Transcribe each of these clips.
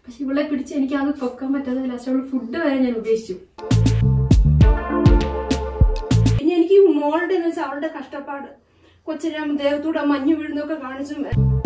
പക്ഷെ ഇവളെ പിടിച്ച് എനിക്ക് അത് പൊക്കാൻ പറ്റാതെ ലാസ്റ്റ് അവള് ഫുഡ് വരെ ഞാൻ ഉപേക്ഷിച്ചു ഇനി എനിക്ക് ഈ മോളുടെ എന്ന് വെച്ചാൽ അവളുടെ കഷ്ടപ്പാട് കൊച്ചിനെ ദേവത്തൂടെ മഞ്ഞ് വീഴുന്നൊക്കെ കാണിച്ചും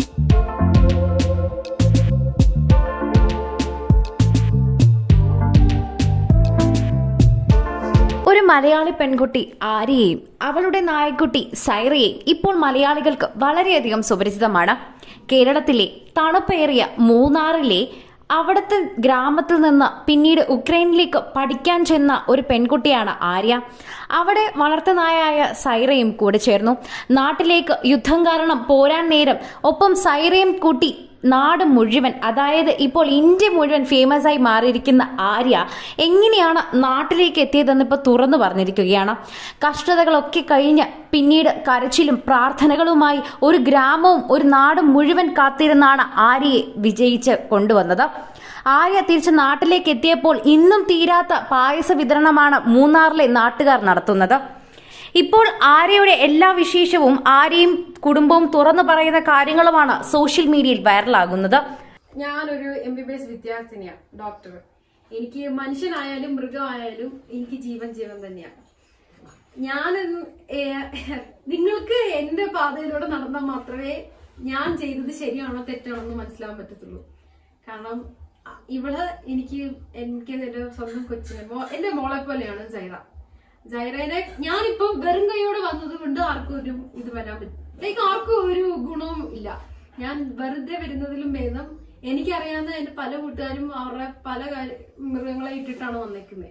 ഒരു മലയാളി പെൺകുട്ടി ആര്യയെയും അവളുടെ നായക്കുട്ടി സൈറയെയും ഇപ്പോൾ മലയാളികൾക്ക് വളരെയധികം സുപരിചിതമാണ് കേരളത്തിലെ തണുപ്പേറിയ മൂന്നാറിലെ അവിടുത്തെ ഗ്രാമത്തിൽ നിന്ന് പിന്നീട് ഉക്രൈനിലേക്ക് പഠിക്കാൻ ചെന്ന ഒരു പെൺകുട്ടിയാണ് ആര്യ അവിടെ വളർത്തുനായായ സൈറയും കൂടെ ചേർന്നു നാട്ടിലേക്ക് യുദ്ധം കാരണം പോരാൻ നേരം ഒപ്പം സൈറയും കൂട്ടി നാട് മുഴുവൻ അതായത് ഇപ്പോൾ ഇന്ത്യ മുഴുവൻ ഫേമസ് ആയി മാറിയിരിക്കുന്ന ആര്യ എങ്ങനെയാണ് നാട്ടിലേക്ക് എത്തിയതെന്ന് ഇപ്പോൾ തുറന്നു പറഞ്ഞിരിക്കുകയാണ് കഷ്ടതകളൊക്കെ കഴിഞ്ഞ് പിന്നീട് കരച്ചിലും പ്രാർത്ഥനകളുമായി ഒരു ഗ്രാമവും ഒരു നാടും മുഴുവൻ കാത്തിരുന്നാണ് ആര്യയെ വിജയിച്ച് കൊണ്ടുവന്നത് ആര്യ തിരിച്ച് നാട്ടിലേക്ക് എത്തിയപ്പോൾ ഇന്നും തീരാത്ത പായസ വിതരണമാണ് മൂന്നാറിലെ നാട്ടുകാർ നടത്തുന്നത് ഇപ്പോൾ ആര്യയുടെ എല്ലാ വിശേഷവും ആര്യയും കുടുംബവും തുറന്നു പറയുന്ന കാര്യങ്ങളുമാണ് സോഷ്യൽ മീഡിയയിൽ വൈറലാകുന്നത് ഞാനൊരു എം ബി ബി എസ് വിദ്യാർത്ഥിനിയാണ് ഡോക്ടർ എനിക്ക് മനുഷ്യനായാലും മൃഗമായാലും എനിക്ക് ജീവൻ ജീവൻ തന്നെയാണ് ഞാൻ നിങ്ങൾക്ക് എന്റെ പാതയിലൂടെ നടന്നാൽ മാത്രമേ ഞാൻ ചെയ്തത് ശരിയാണോ തെറ്റാണോ എന്ന് മനസ്സിലാവാൻ പറ്റത്തുള്ളൂ കാരണം അ- ഇവള് എനിക്ക് എനിക്ക് എന്റെ സ്വന്തം കൊച്ചിനെ മോ- എന്റെ മോളെ പോലെയാണ് സൈറ ജൈറേനെ ഞാനിപ്പം വെറും കൈയോടെ വന്നത് കൊണ്ട് ആർക്കും ഒരു ഇത് വരാൻ പറ്റും ലൈക്ക് ആർക്കും ഒരു ഗുണവും ഇല്ല ഞാൻ വെറുതെ വരുന്നതിലും ഭേദം എനിക്കറിയാവുന്ന എന്റെ പല കൂട്ടുകാരും അവരുടെ പല കാര്യ- മൃഗങ്ങളെ ഇട്ടിട്ടാണ് വന്നേക്കുന്നത്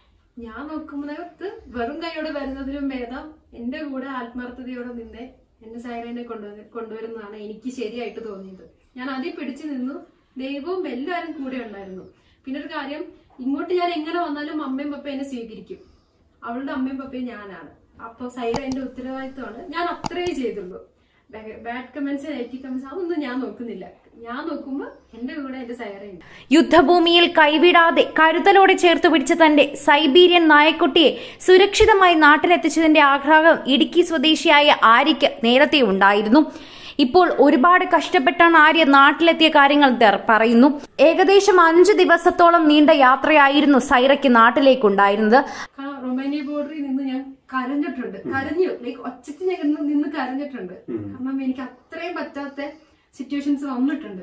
ഞാൻ നോക്കുമ്പോഴത്ത് വെറും കൈയോടെ വരുന്നതിലും ഭേദം എന്റെ കൂടെ ആത്മാർത്ഥതയോടെ നിന്നെ എന്റെ സൈറേനെ കൊണ്ടുവന്ന് കൊണ്ടുവരുന്നതാണ് എനിക്ക് ശരിയായിട്ട് തോന്നിയത് ഞാൻ അതിൽ പിടിച്ചു നിന്നു ദൈവവും എല്ലാവരും കൂടെ ഉണ്ടായിരുന്നു പിന്നെ ഒരു കാര്യം ഇങ്ങോട്ട് ഞാൻ എങ്ങനെ വന്നാലും അമ്മയും പപ്പയും എന്നെ സ്വീകരിക്കും അവളുടെ അമ്മയും പപ്പയും ഞാനാണ് അപ്പൊ സൈറ എന്റെ ഉത്തരവാദിത്വമാണ് ഞാൻ അത്രേ ചെയ്തുള്ളൂ ബാഡ് കമന്റ്സ് നെഗറ്റീവ് കമന്റ്സ് അതൊന്നും ഞാൻ നോക്കുന്നില്ല ഞാൻ നോക്കുമ്പോ എന്റെ കൂടെ എന്റെ സൈറയുണ്ട് യുദ്ധഭൂമിയിൽ കൈവിടാതെ കരുതലോടെ ചേർത്ത് പിടിച്ച തന്റെ സൈബീരിയൻ നായക്കുട്ടിയെ സുരക്ഷിതമായി നാട്ടിലെത്തിച്ചതിന്റെ ആഗ്രഹം ഇടുക്കി സ്വദേശിയായ ആര്യയ്ക്ക് നേരത്തെ ഉണ്ടായിരുന്നു ഇപ്പോൾ ഒരുപാട് കഷ്ടപ്പെട്ടാണ് ആര്യ നാട്ടിലെത്തിയ കാര്യങ്ങൾ ദർ പറയുന്നു ഏകദേശം അഞ്ചു ദിവസത്തോളം നീണ്ട യാത്രയായിരുന്നു സൈറയ്ക്ക് നാട്ടിലേക്കുണ്ടായിരുന്നത് കാരണം റൊമാനിയ ബോർഡറിൽ നിന്ന് ഞാൻ കരഞ്ഞിട്ടുണ്ട് കരഞ്ഞു ലൈക്ക് ഒച്ചയ്ക്ക് ഞാൻ നിന്ന് നിന്ന് കരഞ്ഞിട്ടുണ്ട് കാരണം എനിക്ക് അത്രയും പറ്റാത്ത സിറ്റുവേഷൻസ് വന്നിട്ടുണ്ട്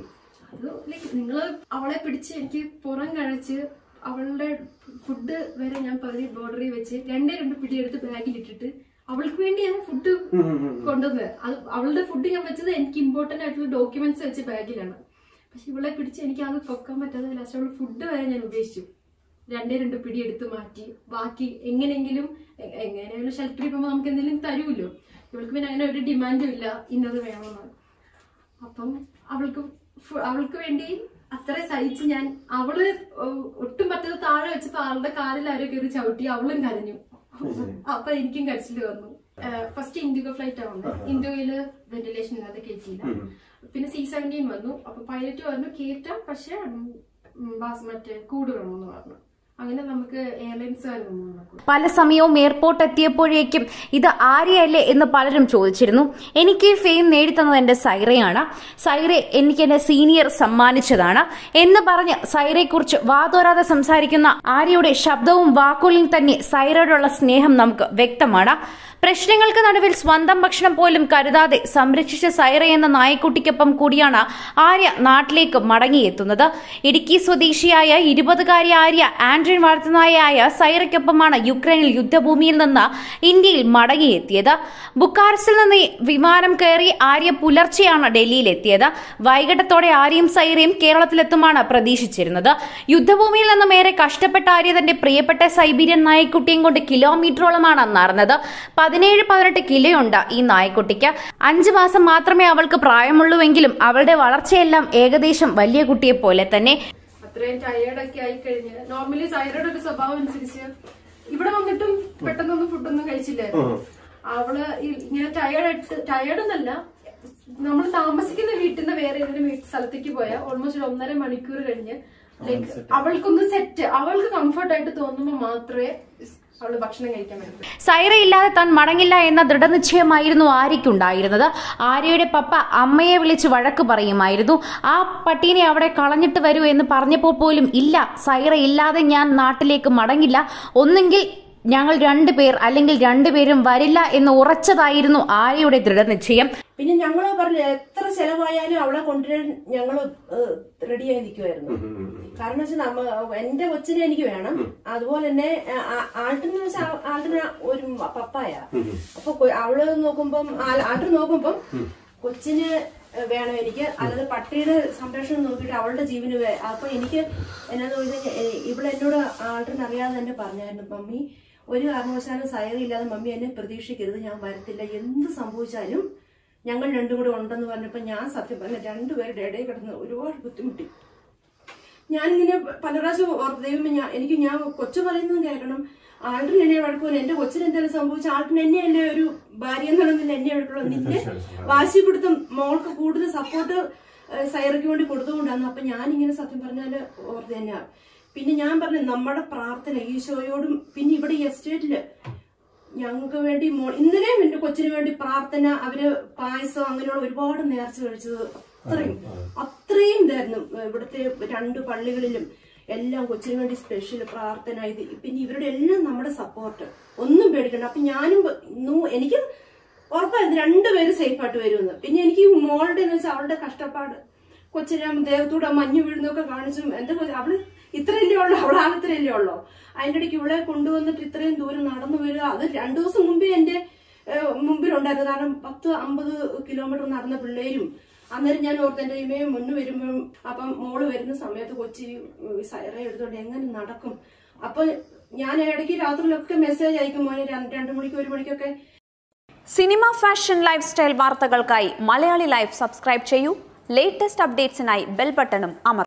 അത് ലൈക്ക് നിങ്ങള് അവളെ പിടിച്ച് എനിക്ക് പുറം കഴിച്ച് അവളുടെ ഫുഡ് വരെ ഞാൻ പകുതി ബോർഡറിൽ വെച്ച് രണ്ടേ രണ്ട് പിടിയെടുത്ത് ബാഗിൽ ഇട്ടിട്ട് അവൾക്ക് വേണ്ടി ഞാൻ ഫുഡ് കൊണ്ടുവന്നത് അത് അവളുടെ ഫുഡ് ഞാൻ വെച്ചത് എനിക്ക് ഇമ്പോർട്ടന്റ് ആയിട്ടുള്ള ഡോക്യുമെന്റ്സ് വെച്ച ബാഗിലാണ് പക്ഷെ ഇവളെ പിടിച്ച് എനിക്ക് അത് പൊക്കാൻ പറ്റാതെ ലാസ്റ്റ് അവളുടെ ഫുഡ് വരെ ഞാൻ ഉപേക്ഷിച്ചു രണ്ടേ രണ്ട് പിടി എടുത്ത് മാറ്റി ബാക്കി എങ്ങനെയെങ്കിലും എ- എങ്ങനെയായാലും ഷെൽട്ടറിൽ പോകുമ്പോൾ നമുക്ക് എന്തെങ്കിലും തരുമല്ലോ ഇവൾക്ക് പിന്നെ അങ്ങനെ ഒരു ഡിമാൻഡും ഇല്ല ഇന്നത് വേണമെന്ന് അപ്പം അവൾക്ക് ഫു- അവൾക്ക് വേണ്ടി അത്ര സഹിച്ച് ഞാൻ അവള് ഒ- ഒട്ടും പറ്റാതെ താഴെ വെച്ചപ്പോ ആളുടെ കാലിൽ ആരോ കയറി ചവിട്ടി അവളും കരഞ്ഞു അപ്പൊ എനിക്കും കരച്ചില് വന്നു ഫസ്റ്റ് ഇൻഡിഗോ ഫ്ലൈറ്റ് ആണ് ഇൻഡോയില് വെന്റിലേഷൻ ഇല്ലാതെ കയറ്റിയില്ല പിന്നെ സി സെവൻറ്റീൻ വന്നു അപ്പൊ പൈലറ്റ് പറഞ്ഞു കയറ്റാം പക്ഷെ ഉം, ഉം, ബാസ് മറ്റേ കൂട് വേണമെന്ന് പറഞ്ഞു അങ്ങനെ നമുക്ക് എയർലൈൻസ് വന്നു പല സമയവും എയർപോർട്ട് എത്തിയപ്പോഴേക്കും ഇത് ആര്യയല്ലേ എന്ന് പലരും ചോദിച്ചിരുന്നു എനിക്ക് ഈ ഫെയിം നേടിത്തന്നത് എന്റെ സൈറയാണ് സൈറെ എനിക്ക് എന്റെ സീനിയർ സമ്മാനിച്ചതാണ് എന്ന് പറഞ്ഞ് സൈറയെക്കുറിച്ച് വാതോരാതെ സംസാരിക്കുന്ന ആര്യയുടെ ശബ്ദവും വാക്കുകളിൽ തന്നെ സൈറയോടുള്ള സ്നേഹം നമുക്ക് വ്യക്തമാണ് പ്രശ്നങ്ങൾക്ക് നടുവിൽ സ്വന്തം ഭക്ഷണം പോലും കരുതാതെ സംരക്ഷിച്ച സൈറ എന്ന നായക്കുട്ടിക്കൊപ്പം കൂടിയാണ് ആര്യ നാട്ടിലേക്ക് മടങ്ങിയെത്തുന്നത് ഇടുക്കി സ്വദേശിയായ ഇരുപതുകാരി ആര്യ ആൻഡ്രിൻ വളർത്തുനായായ സൈറയ്ക്കൊപ്പമാണ് യുക്രൈനിൽ യുദ്ധഭൂമിയിൽ നിന്ന് ഇന്ത്യയിൽ മടങ്ങിയെത്തിയത് ബുക്കാറസ്റ്റിൽ നിന്ന് വിമാനം കയറി ആര്യ പുലർച്ചെയാണ് ഡൽഹിയിലെത്തിയത് വൈകിട്ടത്തോടെ ആര്യയും സൈറയും കേരളത്തിലെത്തുമാണ് പ്രതീക്ഷിച്ചിരുന്നത് യുദ്ധഭൂമിയിൽ നിന്നും ഏറെ കഷ്ടപ്പെട്ട ആര്യ തന്റെ പ്രിയപ്പെട്ട സൈബീരിയൻ നായ്ക്കുട്ടിയും കൊണ്ട് കിലോമീറ്ററോളമാണ് നടന്നത് പതിനേഴ് പതിനെട്ട് കിലോയുണ്ട് ഈ നായ്ക്കുട്ടിക്ക് അഞ്ചു മാസം മാത്രമേ അവൾക്ക് പ്രായമുള്ളൂവെങ്കിലും അവളുടെ വളർച്ചയെല്ലാം ഏകദേശം വലിയ കുട്ടിയെ പോലെ തന്നെ അത്രയും ടയേർഡൊക്കെ ആയി കഴിഞ്ഞ് നോർമലി സൈറയുടെ ഒരു സ്വഭാവം അനുസരിച്ച് ഇവിടെ വന്നിട്ടും പെട്ടെന്നൊന്നും ഫുഡൊന്നും കഴിച്ചില്ലായിരുന്നു അവള് ഈ- ഇങ്ങനെ ടയേർഡ് ടയേർഡ് എന്നല്ല നമ്മൾ താമസിക്കുന്ന വീട്ടിൽ നിന്ന് വേറെ ഏതെങ്കിലും വീട്ട് സ്ഥലത്തേക്ക് പോയാൽ ഓൾമോസ്റ്റ് ഒരു ഒന്നര മണിക്കൂർ കഴിഞ്ഞ് ലൈക്ക് അവൾക്കൊന്ന് സെറ്റ് അവൾക്ക് കംഫർട്ട് ആയിട്ട് തോന്നുമ്പോൾ മാത്രമേ അവള് ഭക്ഷണം കഴിക്കാൻ പറ്റൂ സൈറ ഇല്ലാതെ താൻ മടങ്ങില്ല എന്ന ദൃഢനിശ്ചയമായിരുന്നു ആര്യയ്ക്കുണ്ടായിരുന്നത് ആര്യയുടെ പപ്പ അമ്മയെ വിളിച്ച് വഴക്ക് പറയുമായിരുന്നു ആ പട്ടീനെ അവിടെ കളഞ്ഞിട്ട് വരൂ എന്ന് പറഞ്ഞപ്പോൾ പോലും ഇല്ല സൈറ ഇല്ലാതെ ഞാൻ നാട്ടിലേക്ക് മടങ്ങില്ല ഒന്നെങ്കിൽ ഞങ്ങൾ രണ്ടുപേർ അല്ലെങ്കിൽ രണ്ടുപേരും വരില്ല എന്ന് ഉറച്ചതായിരുന്നു ആര്യയുടെ ദൃഢനിശ്ചയം പിന്നെ ഞങ്ങള് പറഞ്ഞു എത്ര ചെലവായാലും അവളെ കൊണ്ടുവരാൻ ഞങ്ങള് റെഡിയായി നിൽക്കുമായിരുന്നു കാരണം വെച്ചാൽ നമ്മ എന്റെ കൊച്ചിനെ എനിക്ക് വേണം അതുപോലെ തന്നെ ആൾട്ടിന് വെച്ചാൽ ആൾട്ടിന് ഒരു പപ്പായ അപ്പൊ കൊ- അവള് നോക്കുമ്പം ആൾ- ആൾട്ട് നോക്കുമ്പം കൊച്ചിന് വേണം എനിക്ക് അല്ലാതെ പട്ടിയുടെ സംരക്ഷണം നോക്കിയിട്ട് അവളുടെ ജീവന് വേ- അപ്പൊ എനിക്ക് എന്നാന്ന് ചോദിച്ചാൽ ഇവിടെ എന്നോട് ആൾട്ടിന് അറിയാതെ തന്നെ പറഞ്ഞായിരുന്നു മമ്മി ഒരു കാരണവശാലും സയറി ഇല്ലാതെ മമ്മി എന്നെ പ്രതീക്ഷിക്കരുത് ഞാൻ വരത്തില്ല എന്ത് സംഭവിച്ചാലും ഞങ്ങൾ രണ്ടും കൂടെ ഉണ്ടെന്ന് പറഞ്ഞപ്പോ ഞാൻ സത്യം പറഞ്ഞ രണ്ടുപേരുടെ ഇടയിൽ കിടന്ന് ഒരുപാട് ബുദ്ധിമുട്ടി ഞാനിങ്ങനെ പല പ്രാവശ്യം ഓർത്ത് ദൈവമേ ഞാൻ എനിക്ക് ഞാൻ കൊച്ചു പറയുന്നതും കേൾക്കണം ആൾട്ടിന് എന്നെ വഴക്കൂല എന്റെ കൊച്ചിന് എന്തെങ്കിലും സംഭവിച്ച ആൾട്ടിന് എന്നെയല്ലേ ഒരു ഭാര്യ എന്നുള്ളതിൽ എന്നെ വഴക്കുള്ളൂ നിന്റെ വാശി പിടുത്തം മോൾക്ക് കൂടുതൽ സപ്പോർട്ട് സൈറയ്ക്ക് വേണ്ടി കൊടുത്തുകൊണ്ടാണ് അപ്പൊ ഞാനിങ്ങനെ സത്യം പറഞ്ഞാല് ഓർത്ത് തന്നെയാ പിന്നെ ഞാൻ പറഞ്ഞു നമ്മുടെ പ്രാർത്ഥന ഈശോയോടും പിന്നെ ഇവിടെ ഈ എസ്റ്റേറ്റില് ഞങ്ങൾക്ക് വേണ്ടി മോൾ ഇന്നലെയും എന്റെ കൊച്ചിന് വേണ്ടി പ്രാർത്ഥന അവര് പായസം അങ്ങനെയുള്ള ഒരുപാട് നേർച്ച കഴിച്ചത് അത്രയും അത്രയും ഇതായിരുന്നു ഇവിടുത്തെ രണ്ട് പള്ളികളിലും എല്ലാം കൊച്ചിന് വേണ്ടി സ്പെഷ്യൽ പ്രാർത്ഥന ഇത് പിന്നെ ഇവരുടെ എല്ലാം നമ്മുടെ സപ്പോർട്ട് ഒന്നും പേടിക്കണ്ട അപ്പൊ ഞാനും പ- നൂ- എനിക്ക് ഉറപ്പായിരുന്നു രണ്ടുപേരും സേഫ് ആയിട്ട് വരുമെന്ന് പിന്നെ എനിക്ക് ഈ മോളുടെ എന്ന് വെച്ചാൽ അവളുടെ കഷ്ടപ്പാട് കൊച്ചിനെ ദേഹത്തൂടെ മഞ്ഞ് വീഴുന്നൊക്കെ കാണിച്ചും എന്റെ കൊച്ച് അവള് ഇത്രയല്ലേ ഉള്ളൂ അവൾ ആകത്രയല്ലേ ഉള്ളൂ അതിന്റെ ഇടയ്ക്ക് ഇവളെ കൊണ്ടുവന്നിട്ട് ഇത്രയും ദൂരം നടന്നു വരിക അത് രണ്ടു ദിവസം മുമ്പേ എന്റെ ഏഹ്, മുമ്പിലുണ്ടായിരുന്നു കാരണം പത്ത് അമ്പത് കിലോമീറ്റർ നടന്ന പിള്ളേരും അന്നേരം ഞാൻ ഓർത്ത് എന്റെ ഇമയെ മുന്നു വരുമ്പം അപ്പം മോള് വരുന്ന സമയത്ത് കൊച്ചി ഉം, സൈറ എടുത്തോണ്ട് എങ്ങനെ നടക്കും അപ്പൊ ഞാൻ ഇടയ്ക്ക് രാത്രിയിലൊക്കെ മെസ്സേജ് അയക്കും മോനെ രണ്ട് രണ്ട് മണിക്ക് ഒരു മണിക്കൊക്കെ സിനിമ ഫാഷൻ ലൈഫ് സ്റ്റൈൽ വാർത്തകൾക്കായി മലയാളി ലൈഫ് സബ്സ്ക്രൈബ് ചെയ്യൂ ലേറ്റസ്റ്റ് അപ്ഡേറ്റ്സിനായി ബെൽ ബട്ടണും അമർ